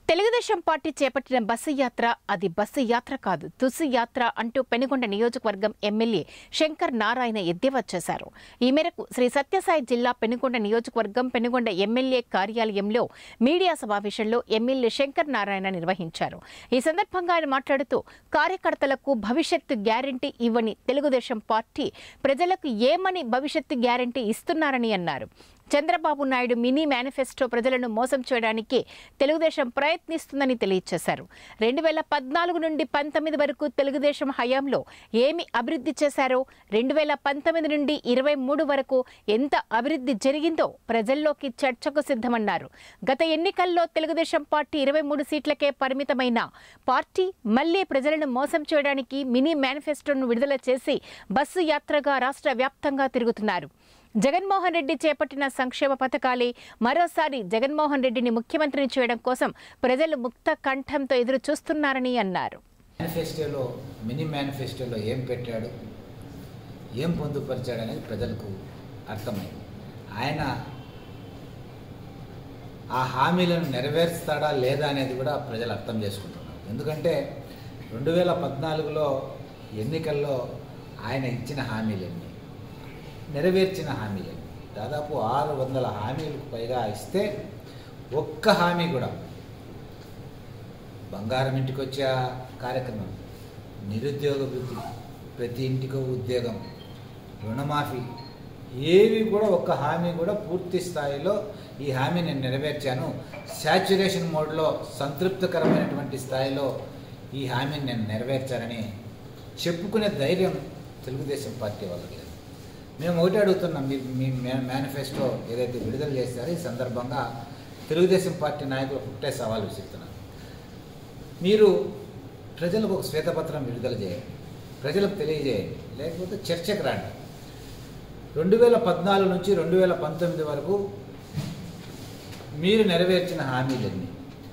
Telugu Desam party చేపట్టిన bus యాత్ర అది బస్సు యాత్ర కాదు తుసి యాత్ర అంటూ పెనుగొండ నియోజకవర్గం ఎమ్మెల్యే శంకర్ నారాయణ ఎద్దేవా చేశారు ఈ మేరకు శ్రీ సత్యసాయి జిల్లా పెనుగొండ నియోజకవర్గం పెనుగొండ ఎమ్మెల్యే కార్యాలయంలో మీడియా సమావేశంలో ఎమ్మెల్యే శంకర్ నారాయణ నిర్వహించారు ఈ సందర్భంగా ఆయన మాట్లాడుతూ కార్యకర్తలకు భవిష్యత్తు గ్యారంటీ ఇవ్వని తెలుగుదేశం పార్టీ ప్రజలకు ఏమని భవిష్యత్తు గ్యారంటీ ఇస్తున్నారని అన్నారు చంద్రబాబు నాయుడు మినీ మేనిఫెస్టో ప్రజలను మోసం చేయడానికి తెలుగుదేశం ప్రయత్నిస్తుందని తెలియజేశారు రెండు వేల పద్నాలుగు నుండి పంతొమ్మిది వరకు తెలుగుదేశం హయాంలో ఏమి అభివృద్ధి చేశారో రెండు వేల పంతొమ్మిది నుండి ఇరవై మూడు వరకు ఎంత అభివృద్ధి జరిగిందో ప్రజల్లోకి చర్చకు సిద్ధమన్నారు గత ఎన్నికల్లో తెలుగుదేశం పార్టీ ఇరవై మూడు సీట్లకే పరిమితమైన పార్టీ మళ్లీ ప్రజలను మోసం చేయడానికి మినీ మేనిఫెస్టోను విడుదల చేసి బస్సు యాత్రగా రాష్ట్ర వ్యాప్తంగా తిరుగుతున్నారు జగన్మోహన్ రెడ్డి చేపట్టిన సంక్షేమ పథకాలే మరోసారి జగన్మోహన్ రెడ్డిని ముఖ్యమంత్రిని చేయడం కోసం ప్రజలు ముక్త కంఠంతో ఎదురు చూస్తున్నారని అన్నారు మేనిఫెస్టోలో మినీ మేనిఫెస్టోలో ఏం పెట్టాడు ఏం పొందుపరిచాడు అనేది ప్రజలకు అర్థమైంది ఆయన ఆ హామీలను నెరవేరుస్తాడా లేదా అనేది కూడా ప్రజలు అర్థం చేసుకుంటున్నారు ఎందుకంటే రెండు వేల పద్నాలుగులో ఎన్నికల్లో ఆయన ఇచ్చిన హామీలన్నీ నెరవేర్చిన హామీలు దాదాపు ఆరు వందల హామీలకు పైగా ఇస్తే ఒక్క హామీ కూడా బంగారం ఇంటికి వచ్చే కార్యక్రమం నిరుద్యోగ వృత్తి ప్రతి ఇంటికి ఉద్యోగం రుణమాఫీ ఏవి కూడా ఒక్క హామీ కూడా పూర్తి స్థాయిలో ఈ హామీ నేను నెరవేర్చాను శాచ్యురేషన్ మోడ్లో సంతృప్తికరమైనటువంటి స్థాయిలో ఈ హామీని నేను నెరవేర్చానని చెప్పుకునే ధైర్యం తెలుగుదేశం పార్టీ వాళ్ళకి లేదు మేము ఒకటి అడుగుతున్నాం మీ మీ మే- మేనిఫెస్టో ఏదైతే విడుదల చేస్తారో ఈ సందర్భంగా తెలుగుదేశం పార్టీ నాయకులు ఒకటే సవాల్ విసురుతున్నారు మీరు ప్రజలకు ఒక శ్వేతపత్రం విడుదల చేయండి ప్రజలకు తెలియజేయండి లేకపోతే చర్చకు రండి రెండు వేల పద్నాలుగు నుంచి రెండు వేల పంతొమ్మిది వరకు మీరు నెరవేర్చిన హామీలన్నీ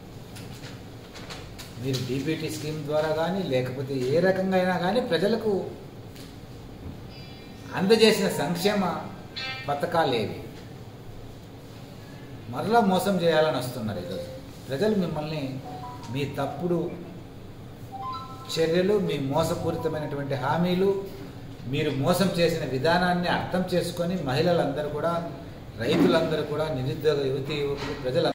మీరు డీబీటీ స్కీమ్ ద్వారా కానీ లేకపోతే ఏ రకంగా అయినా కానీ ప్రజలకు అందజేసిన సంక్షేమ పథకాలు ఏవి మరలా మోసం చేయాలని వస్తున్నారు ఈరోజు ప్రజలు మిమ్మల్ని మీ తప్పుడు చర్యలు మీ మోసపూరితమైనటువంటి హామీలు మీరు మోసం చేసిన విధానాన్ని అర్థం చేసుకొని మహిళలందరూ కూడా రైతులందరూ కూడా నిరుద్యోగ యువతి యువకులు ప్రజలు